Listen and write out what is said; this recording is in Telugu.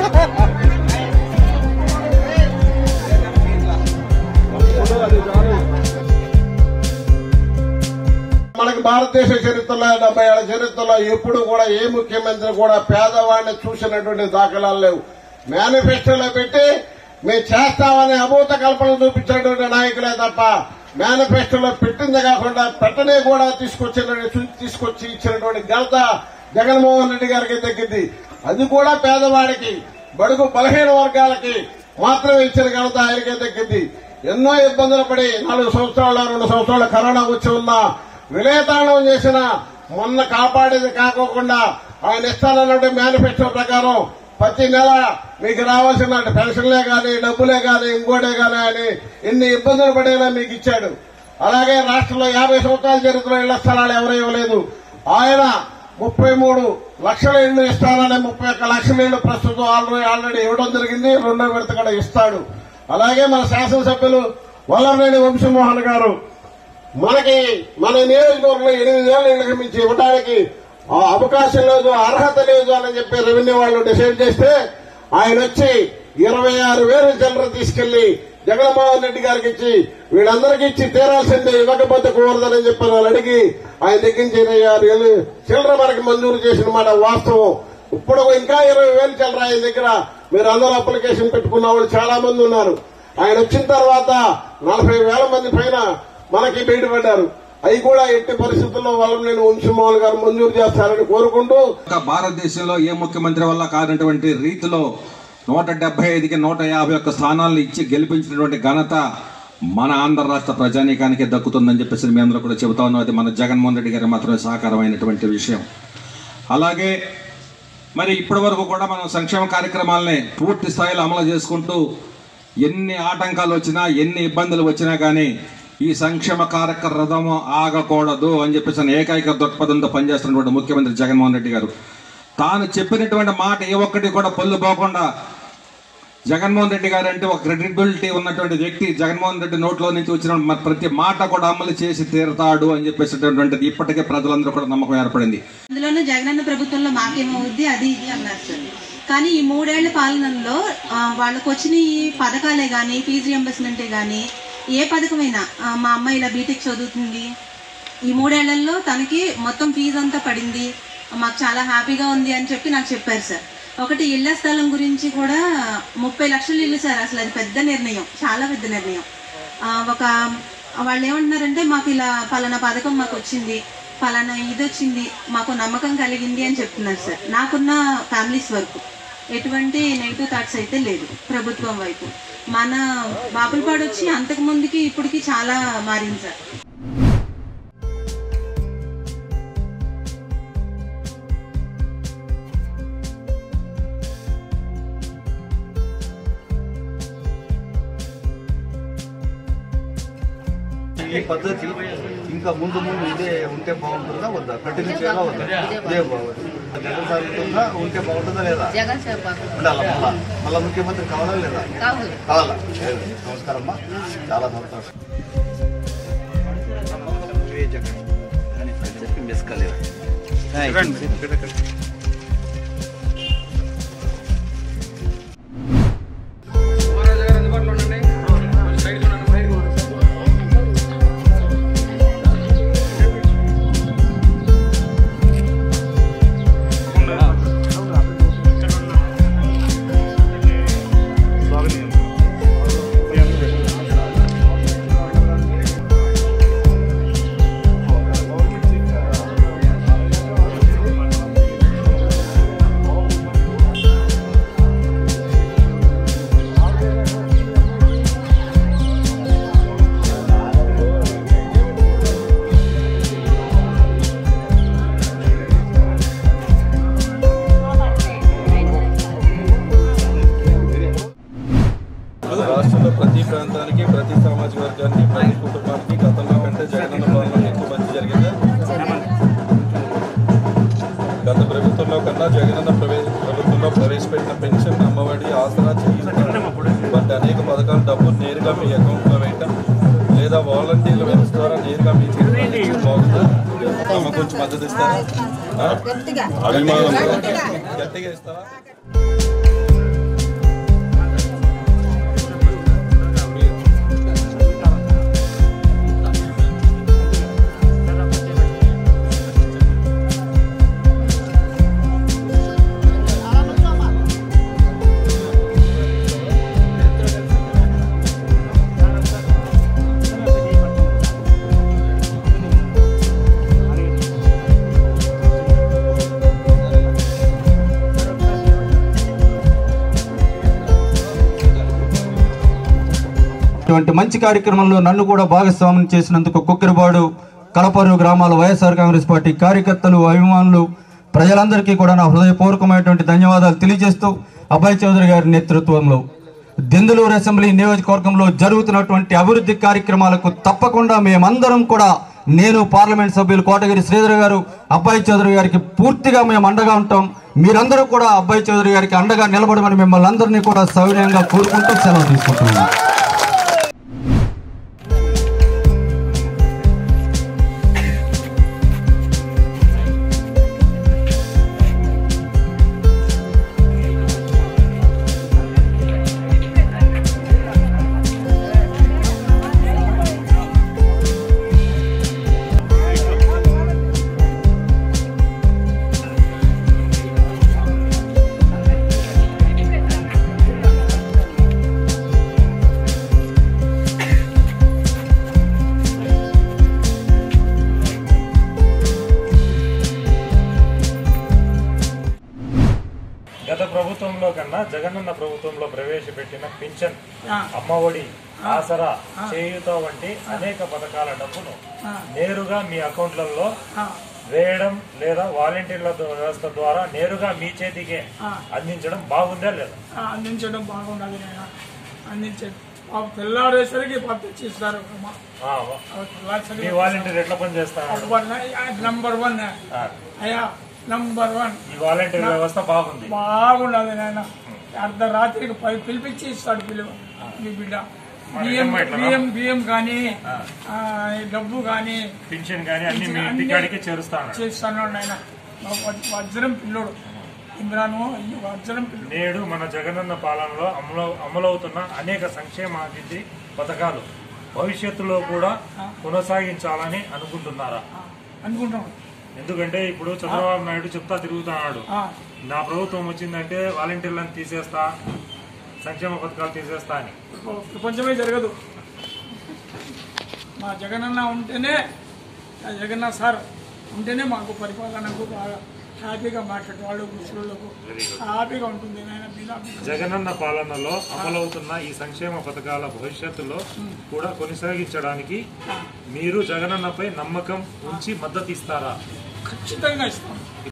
మనకి భారతదేశ చరిత్రలో డెబ్బై ఏళ్ల చరిత్రలో ఎప్పుడు కూడా ఏ ముఖ్యమంత్రి కూడా పేదవాడిని చూసినటువంటి దాఖలాలు లేవు మేనిఫెస్టోలో పెట్టి మేము చేస్తామని అభూత కల్పన చూపించినటువంటి నాయకులే తప్ప మేనిఫెస్టోలో పెట్టింది కాకుండా పెట్టనే కూడా తీసుకొచ్చినటువంటి తీసుకొచ్చి ఇచ్చినటువంటి ఘనత జగన్మోహన్ రెడ్డి గారికి దక్కింది అది కూడా పేదవాడికి బడుగు బలహీన వర్గాలకి మాత్రమే ఇచ్చిన ఘనత ఆయనకే దక్కింది ఎన్నో ఇబ్బందులు పడి నాలుగు సంవత్సరాలు రెండు సంవత్సరాలు కరోనా వచ్చి ఉన్నా విలేతాండం చేసిన మొన్న కాపాడేది కాకోకుండా ఆయన ఇస్తానన్నటువంటి మేనిఫెస్టో ప్రకారం ప్రతి నెల మీకు రావాల్సిన పెన్షన్లే గాని డబ్బులే గాని ఇంకోటే గాని అని ఎన్ని ఇబ్బందులు పడేలా మీకు ఇచ్చాడు అలాగే రాష్ట్రంలో యాభై సంవత్సరాల చరిత్రలో ఇళ్ల స్థలాలు ఎవరు ఇవ్వలేదు ఆయన ముప్పై మూడు లక్షల ఇళ్లు ఇస్తానని ముప్పై ఒక్క లక్షల ఇళ్లు ప్రస్తుతం ఆల్రెడీ ఆల్రెడీ ఇవ్వడం జరిగింది రెండో విడత కూడా ఇస్తాడు అలాగే మన శాసనసభ్యులు వల్లభనేని వంశమోహన్ గారు మనకి మన నియోజకవర్గంలో ఎనిమిది వేల ఇళ్లకు మించి ఇవ్వడానికి ఆ అవకాశం లేదు అర్హత లేదు అని చెప్పి రెవెన్యూ వాళ్ళు డిసైడ్ చేస్తే ఆయన వచ్చి ఇరవై ఆరు వేల చిల్లర తీసుకెళ్లి జగన్మోహన్ రెడ్డి గారికి ఇచ్చి వీళ్ళందరికీ ఇచ్చి తీరాల్సిందే ఇవ్వకపోతే కూడదని చెప్పి వాళ్ళు అడిగి ఆయన దగ్గర నుంచి ఇరవై ఆరు వేలు చిల్లర మనకి మంజూరు చేసిన మాట వాస్తవం ఇప్పుడు ఇంకా ఇరవై వేలు చిల్లర ఆయన దగ్గర మీరు అందరూ అప్లికేషన్ పెట్టుకున్న వాళ్ళు చాలా మంది ఉన్నారు ఆయన వచ్చిన తర్వాత నలభై వేల మంది పైన మనకి బయటపడ్డారు అవి కూడా ఎట్టి పరిస్థితుల్లో వాళ్ళని నేను వంశమోహన్ గారు మంజూరు చేస్తారని కోరుకుంటూ ఒక భారతదేశంలో ఏ ముఖ్యమంత్రి వల్ల కానటువంటి రీతిలో నూట డెబ్బై ఐదుకి నూట యాభై ఒక్క స్థానాలను ఇచ్చి గెలిపించినటువంటి ఘనత మన ఆంధ్ర రాష్ట్ర ప్రజానీకానికి దక్కుతుందని చెప్పేసి మీ అందరూ కూడా చెబుతా ఉన్నాం అది మన జగన్మోహన్ రెడ్డి గారి మాత్రమే సహకారమైనటువంటి విషయం అలాగే మరి ఇప్పటి వరకు కూడా మనం సంక్షేమ కార్యక్రమాలని పూర్తి స్థాయిలో అమలు చేసుకుంటూ ఎన్ని ఆటంకాలు వచ్చినా ఎన్ని ఇబ్బందులు వచ్చినా కానీ ఈ సంక్షేమ కార్యక్రమం ఆగకూడదు అని చెప్పేసి అనే ఏకైక దృక్పథంతో పనిచేస్తున్నటువంటి ముఖ్యమంత్రి జగన్మోహన్ రెడ్డి గారు తాను చెప్పినటువంటి మాట ఏ ఒక్కటి కూడా పొల్లు పోకుండా జగన్మోహన్ రెడ్డి గారు అంటే ఒక క్రెడిబిలిటీ ఉన్నటువంటి వ్యక్తి జగన్మోహన్ రెడ్డి నోట్లో నుంచి వచ్చిన మ- ప్రతి మాట కూడా అమలు చేసి తీరుతాడు అని చెప్పేసినటువంటిది ఇప్పటికే ప్రజలందరూ కూడా నమ్మకం ఏర్పడింది అందులోనూ జగనన్న ప్రభుత్వంలో మాకేమవుద్ది అది ఇది అన్నారు సార్ కానీ ఈ మూడేళ్ల పాలనలో ఆ, వాళ్ళకు వచ్చిన ఈ పథకాలే కానీ ఫీజు రియంబర్స్మెంటే కానీ ఏ పథకమైనా ఆ, మా అమ్మాయి ఇలా బీటెక్ చదువుతుంది ఈ మూడేళ్లలో తనకి మొత్తం ఫీజు అంతా పడింది మాకు చాలా హ్యాపీగా ఉంది అని చెప్పి నాకు చెప్పారు సార్ ఒకటి ఇళ్ల స్థలం గురించి కూడా ముప్పై లక్షలు ఇల్లు సార్ అసలు అది పెద్ద నిర్ణయం చాలా పెద్ద నిర్ణయం ఆ, ఒక వాళ్ళు ఏమంటున్నారంటే మాకు ఇలా పలానా పథకం మాకు వచ్చింది పలానా ఇది వచ్చింది మాకు నమ్మకం కలిగింది అని చెప్తున్నారు సార్ నాకున్న ఫ్యామిలీస్ వరకు ఎటువంటి నెగిటివ్ థాట్స్ అయితే లేదు ప్రభుత్వం వైపు మన బాపులపాడు వచ్చి అంతకు ముందుకి ఇప్పటికి చాలా మారింది సార్ ఈ పద్ధతి ఇంకా ముందు ముందు ఇదే ఉంటే బాగుంటుందా వద్దా కంటిన్యూ చేయాలా వద్దా ఇదే బాగుంటుంది జగన్ సాగుతుందా ఉంటే బాగుంటుందా లేదా జగన్ సార్ పాపం ఉండాలా మళ్ళా మళ్ళా ముఖ్యమంత్రి కావాలా లేదా కాదు కావాలా లేదు. నమస్కారం అమ్మా చాలా సంతోషం చెప్పి మిస్ కాలేదు రాష్ట్రంలో ప్రతి ప్రాంతానికి ప్రతి సామాజిక వర్గానికి ప్రతి కుటుంబానికి గతంలో కంటే జగనన్న పాలన ఎక్కువ మంచి జరిగింది గత ప్రభుత్వంలో కన్నా జగనన్న ప్రవే ప్రభుత్వంలో ప్రవేశపెట్టిన పెన్షన్ అమ్మఒడి ఆసరా చేయించడం వంటి అనేక పథకాల డబ్బు నేరుగా మీ అకౌంట్లో వేయటం లేదా వాలంటీర్ల వ్యవస్థ ద్వారా నేరుగా మీ చేతిలో బాగుందా అమ్మ కొంచెం మద్దతు ఇస్తారా ఆ? అభిమానం గట్టిగా ఇస్తారా ఇటువంటి మంచి కార్యక్రమంలో నన్ను కూడా భాగస్వామ్యం చేసినందుకు కుక్కిరిబాడు కలపరు గ్రామాల వైఎస్ఆర్ కాంగ్రెస్ పార్టీ కార్యకర్తలు అభిమానులు ప్రజలందరికీ కూడా నా హృదయపూర్వకమైనటువంటి ధన్యవాదాలు తెలియజేస్తూ అభయ్ చౌదరి గారి నేతృత్వంలో దెందులూరు అసెంబ్లీ నియోజకవర్గంలో జరుగుతున్నటువంటి అభివృద్ధి కార్యక్రమాలకు తప్పకుండా మేమందరం కూడా నేను పార్లమెంట్ సభ్యులు కోటగిరి శ్రీధర్ గారు అబ్బాయి చౌదరి గారికి పూర్తిగా మేము అండగా ఉంటాం మీరందరూ కూడా అబ్బాయి చౌదరి గారికి అండగా నిలబడమని మిమ్మల్ని అందరినీ కూడా సౌర్యంగా కోరుకుంటూ సెలవు తీసుకుంటున్నాను గత ప్రభుత్వంలో కన్నా జగనన్న ప్రభుత్వంలో ప్రవేశపెట్టిన పింఛన్ అమ్మఒడి ఆసరా చేయూత వంటి అనేక పథకాల డబ్బును నేరుగా మీ అకౌంట్లలో వేయడం లేదా వాలంటీర్ల వ్యవస్థ ద్వారా నేరుగా మీ చేతికే అందించడం బాగుందా లేదా ఆ, అందించడం బాగుండదు నేను అందించడం మాకు తెల్లారేసరికి పంపించిస్తారు మా- ఆ, ఆ తెల్లారేసరికి మీ వాలంటీర్ ఎట్లా పని చేస్తారు నంబర్ వన్, నంబర్ వన్ అయ్యా నంబర్ వన్ ఈ వాలంటీర్ వ్యవస్థ బాగుంది బాగుండదు నాయన అర్ధరాత్రికి పై పిలిపించి ఇస్తాడు పిలువ మీ బిడ్డ బియ్యం ఎట్లా ఎట్లా బియ్యం బియ్యం కానీ ఆ, డబ్బు కానీ పింఛన్ కానీ అన్ని మీ అన్ని ఇంటికాడికి చేరుస్తాను చేస్తాను నాయన మా వజ్- వజ్రం పిల్లోడు ఇమ్రాను ఈ వజ్రం పిల్లోడు నేడు మన జగనన్న పాలనలో అమలు అమలవుతున్న అనేక సంక్షేమ అభివృద్ధి పథకాలు భవిష్యత్తులో కూడా కొనసాగించాలని అనుకుంటున్నారా అనుకుంటాం ఎందుకంటే ఇప్పుడు చంద్రబాబు నాయుడు చెప్తా తిరుగుతున్నాడు ఆ, నా ప్రభుత్వం వచ్చిందంటే వాలంటీర్లను తీసేస్తా సంక్షేమ పథకాలు తీసేస్తా అని ప్రపంచమే జరగదు మా జగనన్న ఉంటేనే ఆ జగన్న సార్ ఉంటేనే మాకు పరిపాలనకు బాగా హ్యాపీగా మాట్లాడే వాళ్ళు ముసలులకు హ్యాపీగా ఉంటుంది నాయన బినా బినా. జగనన్న పాలనలో అమలవుతున్న ఈ సంక్షేమ పథకాల భవిష్యత్తులో కూడా కొనసాగించడానికి మీరు జగనన్నపై నమ్మకం ఉంచి మద్దతు ఇస్తారా ఖచ్చితంగా ఇస్తాం